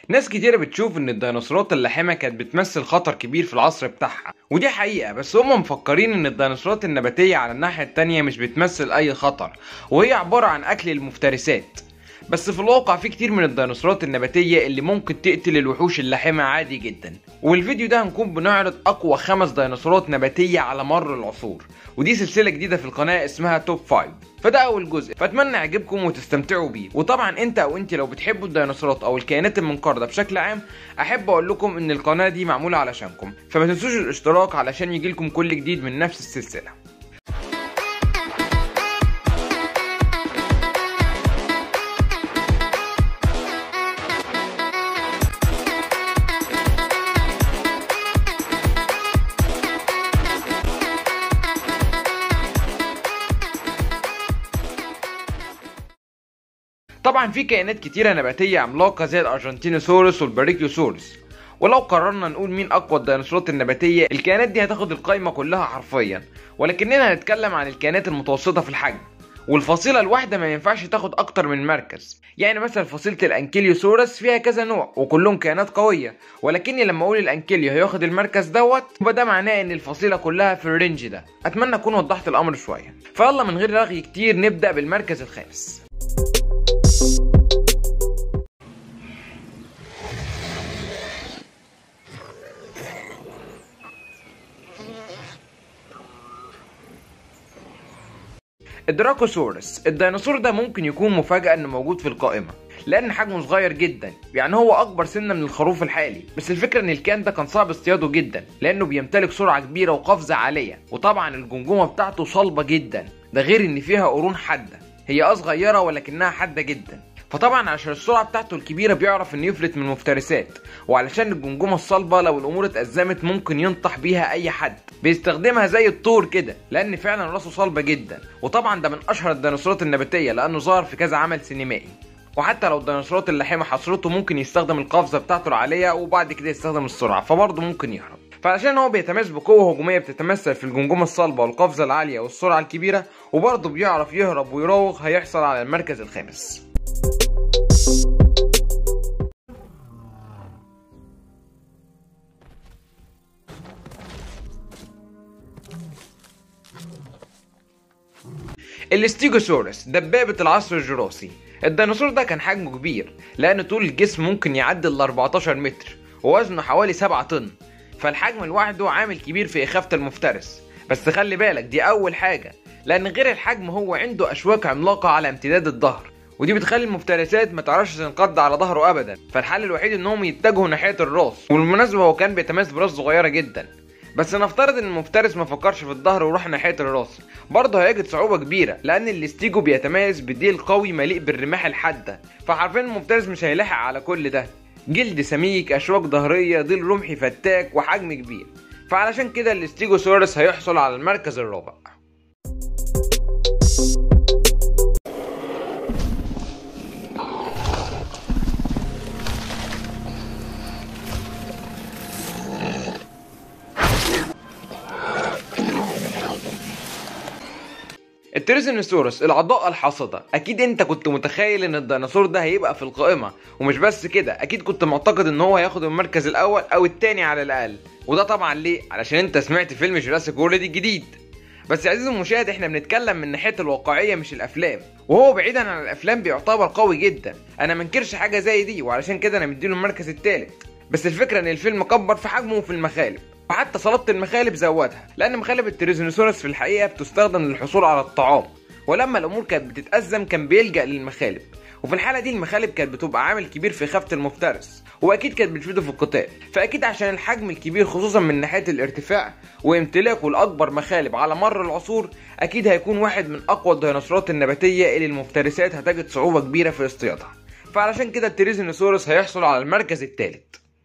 ناس كتيرة بتشوف ان الديناصورات اللحمة كانت بتمثل خطر كبير في العصر بتاعها ودي حقيقة بس هم مفكرين ان الديناصورات النباتية على الناحية التانية مش بتمثل اي خطر وهي عبارة عن اكل المفترسات بس في الواقع في كتير من الديناصورات النباتية اللي ممكن تقتل الوحوش اللحمة عادي جدا والفيديو ده هنكون بنعرض اقوى خمس ديناصورات نباتية على مر العصور ودي سلسلة جديدة في القناة اسمها توب 5 فده اول جزء فاتمنى يعجبكم وتستمتعوا بيه وطبعا انت او انت لو بتحبوا الديناصورات او الكائنات المنقرضة بشكل عام احب اقول لكم ان القناة دي معمولة علشانكم فما تنسوش الاشتراك علشان يجيلكم كل جديد من نفس السلسلة طبعا في كائنات كتيرة نباتية عملاقة زي الأرجنتينوسورس والباريكيوسورس ولو قررنا نقول مين أقوى الديناصورات النباتية الكائنات دي هتاخد القايمة كلها حرفيا ولكننا هنتكلم عن الكائنات المتوسطة في الحجم والفصيلة الواحدة ما ينفعش تاخد أكتر من مركز يعني مثلا فصيلة الأنكيليوسورس فيها كذا نوع وكلهم كائنات قوية ولكني لما أقول الأنكيليو هياخد المركز دوت يبقى ده معناه إن الفصيلة كلها في الرينج ده أتمنى أكون وضحت الأمر شوية فيلا من غير رغي كتير نبدأ بالمركز الخامس الدراكوسورس الديناصور ده ممكن يكون مفاجأة انه موجود في القائمة لان حجمه صغير جدا يعني هو اكبر سنة من الخروف الحالي بس الفكرة ان الكائن ده كان صعب اصطياده جدا لانه بيمتلك سرعة كبيرة وقفزة عالية وطبعا الجمجمة بتاعته صلبة جدا ده غير ان فيها قرون حادة هي اه صغيرة ولكنها حادة جدا فطبعا عشان السرعة بتاعته الكبيرة بيعرف انه يفلت من المفترسات وعلشان الجمجمة الصلبة لو الامور اتأزمت ممكن ينطح بيها اي حد بيستخدمها زي الطور كده لان فعلا راسه صلبة جدا وطبعا ده من اشهر الديناصورات النباتية لانه ظهر في كذا عمل سينمائي وحتى لو الديناصورات اللحمة حصرته ممكن يستخدم القفزة بتاعته العالية وبعد كده يستخدم السرعة فبرضه ممكن يهرب فعشان هو بيتميز بقوة هجومية بتتمثل في الجمجمة الصلبة والقفزة العالية والسرعة الكبيرة وبرضه بيعرف يهرب ويراوغ هيحصل على المركز الخامس الاستيجوسورس دبابة العصر الجراسي الديناصور ده كان حجمه كبير لأن طول الجسم ممكن يعدي ال 14 متر ووزنه حوالي 7 طن فالحجم لوحده عامل كبير في إخافة المفترس بس خلي بالك دي أول حاجة لأن غير الحجم هو عنده أشواك عملاقة على امتداد الظهر ودي بتخلي المفترسات ما تعرفش تنقض على ظهره ابدا فالحل الوحيد انهم يتجهوا ناحيه الراس وبالمناسبه هو كان بيتميز براس صغيره جدا بس نفترض ان المفترس ما فكرش في الظهر وراح ناحيه الراس برضه هيجد صعوبه كبيره لان الاستيجو بيتميز بديل قوي مليء بالرماح الحاده فحرفيا المفترس مش هيلاحق على كل ده جلد سميك اشواك ظهريه ظل رمحي فتاك وحجم كبير فعلشان كده الاستيجوسورس هيحصل على المركز الرابع التيريزينوسورس العضاء الحاصدة أكيد أنت كنت متخيل إن الديناصور ده هيبقى في القائمة ومش بس كده أكيد كنت معتقد إن هو هياخد المركز الأول أو التاني على الأقل وده طبعا ليه؟ علشان أنت سمعت فيلم جوراسيك وورلد الجديد بس يا عزيزي المشاهد احنا بنتكلم من ناحيه الواقعيه مش الافلام وهو بعيدا عن الافلام بيعتبر قوي جدا انا منكرش حاجه زي دي وعلشان كده انا مديله المركز الثالث بس الفكره ان الفيلم كبر في حجمه وفي المخالب وحتى صلابة المخالب زودها لأن مخالب التريزينوسورس في الحقيقة بتستخدم للحصول على الطعام ولما الأمور كانت بتتأزم كان بيلجأ للمخالب وفي الحالة دي المخالب كانت بتبقى عامل كبير في خافة المفترس وأكيد كانت بتفيده في القتال فأكيد عشان الحجم الكبير خصوصا من ناحية الارتفاع وامتلاكه لأكبر مخالب على مر العصور أكيد هيكون واحد من أقوى الديناصورات النباتية اللي المفترسات هتجد صعوبة كبيرة في اصطيادها فعلشان كده التريزينوسورس هيحصل على المركز الثالث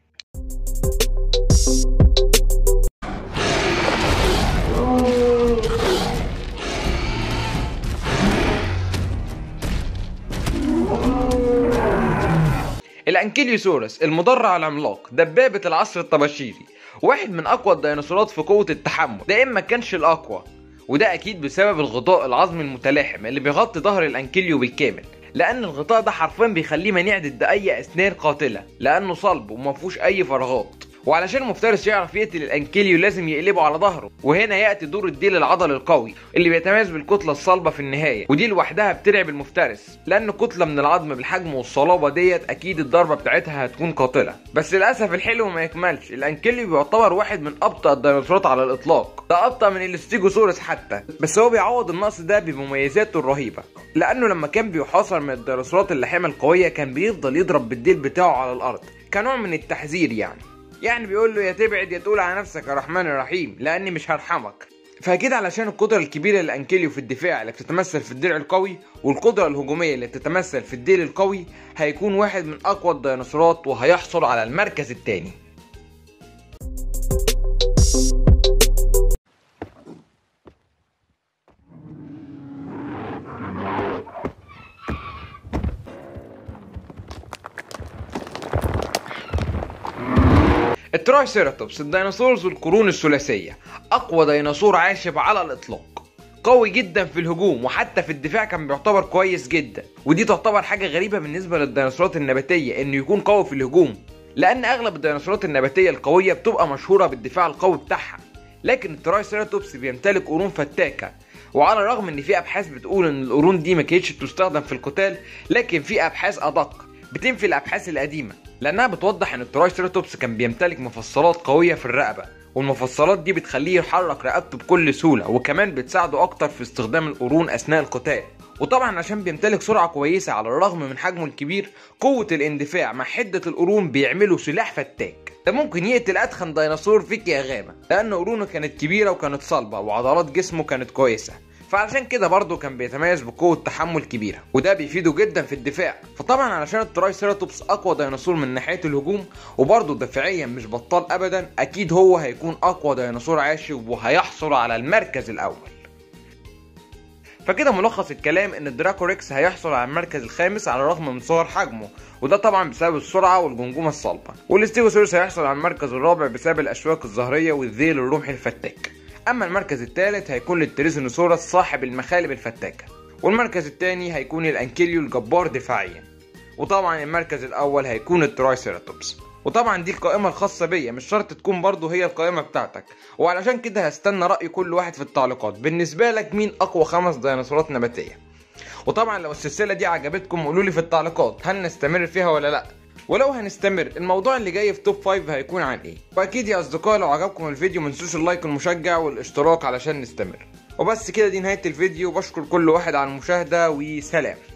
الانكيليوسورس المدرع العملاق دبابة العصر الطباشيري واحد من اقوى الديناصورات في قوة التحمل ده اما كانش الاقوى وده اكيد بسبب الغطاء العظمي المتلاحم اللي بيغطي ظهر الانكيليو بالكامل لان الغطاء ده حرفيا بيخليه منيع ضد اي اسنان قاتله لانه صلب وما فيهوش اي فراغات وعلشان المفترس يعرف يقتل الانكيليو لازم يقلبه على ظهره وهنا ياتي دور الديل العضلي القوي اللي بيتميز بالكتله الصلبه في النهايه ودي لوحدها بترعب المفترس لان كتله من العظم بالحجم والصلابه ديت اكيد الضربه بتاعتها هتكون قاتله بس للاسف الحلو ما يكملش الانكيليو بيعتبر واحد من ابطا الديناصورات على الاطلاق ده ابطا من الاستيجوسورس حتى بس هو بيعوض النقص ده بمميزاته الرهيبه لانه لما كان بيحاصر من الديناصورات اللحمه القويه كان بيفضل يضرب بالديل بتاعه على الارض كنوع من التحذير يعني يعني بيقول له يا تبعد يا تقول على نفسك يا رحمن الرحيم لاني مش هرحمك فاكيد علشان القدرة الكبيرة للأنكيليو في الدفاع اللي بتتمثل في الدرع القوي والقدرة الهجومية اللي بتتمثل في الديل القوي هيكون واحد من أقوى الديناصورات وهيحصل على المركز الثاني الترايسيراتوبس الديناصورز القرون الثلاثية أقوى ديناصور عاشب على الإطلاق قوي جدا في الهجوم وحتى في الدفاع كان بيعتبر كويس جدا ودي تعتبر حاجة غريبة بالنسبة للديناصورات النباتية إنه يكون قوي في الهجوم لأن أغلب الديناصورات النباتية القوية بتبقى مشهورة بالدفاع القوي بتاعها لكن الترايسيراتوبس بيمتلك قرون فتاكة وعلى الرغم ان في ابحاث بتقول ان القرون دي ما كانتش بتستخدم في القتال لكن في ابحاث ادق بتنفي الابحاث القديمه لانها بتوضح ان الترايسيراتوبس كان بيمتلك مفصلات قويه في الرقبه والمفصلات دي بتخليه يحرك رقبته بكل سهوله وكمان بتساعده اكتر في استخدام القرون اثناء القتال وطبعا عشان بيمتلك سرعه كويسه على الرغم من حجمه الكبير قوه الاندفاع مع حده القرون بيعملوا سلاح فتاك ده ممكن يقتل اتخن ديناصور فيك يا غابه لان قرونه كانت كبيره وكانت صلبه وعضلات جسمه كانت كويسه فعلشان كده برضه كان بيتميز بقوة تحمل كبيرة وده بيفيده جدا في الدفاع فطبعا علشان الترايسيراتوبس أقوى ديناصور من ناحية الهجوم وبرضه دفاعيا مش بطال أبدا أكيد هو هيكون أقوى ديناصور عاشب وهيحصل على المركز الأول فكده ملخص الكلام ان الدراكوريكس هيحصل على المركز الخامس على الرغم من صغر حجمه وده طبعا بسبب السرعه والجمجمه الصلبه والاستيغوسورس هيحصل على المركز الرابع بسبب الاشواك الظهريه والذيل الرمحي الفتاك اما المركز الثالث هيكون للتريزونوسورس صاحب المخالب الفتاكه والمركز الثاني هيكون الانكيليو الجبار دفاعيا وطبعا المركز الاول هيكون الترايسيراتوبس وطبعا دي القائمة الخاصة بيا مش شرط تكون برضو هي القائمة بتاعتك وعلشان كده هستنى رأي كل واحد في التعليقات بالنسبة لك مين أقوى خمس ديناصورات نباتية وطبعا لو السلسلة دي عجبتكم قولوا لي في التعليقات هل نستمر فيها ولا لأ ولو هنستمر الموضوع اللي جاي في توب 5 هيكون عن ايه واكيد يا اصدقائي لو عجبكم الفيديو منسوش اللايك المشجع والاشتراك علشان نستمر وبس كده دي نهاية الفيديو بشكر كل واحد على المشاهدة وسلام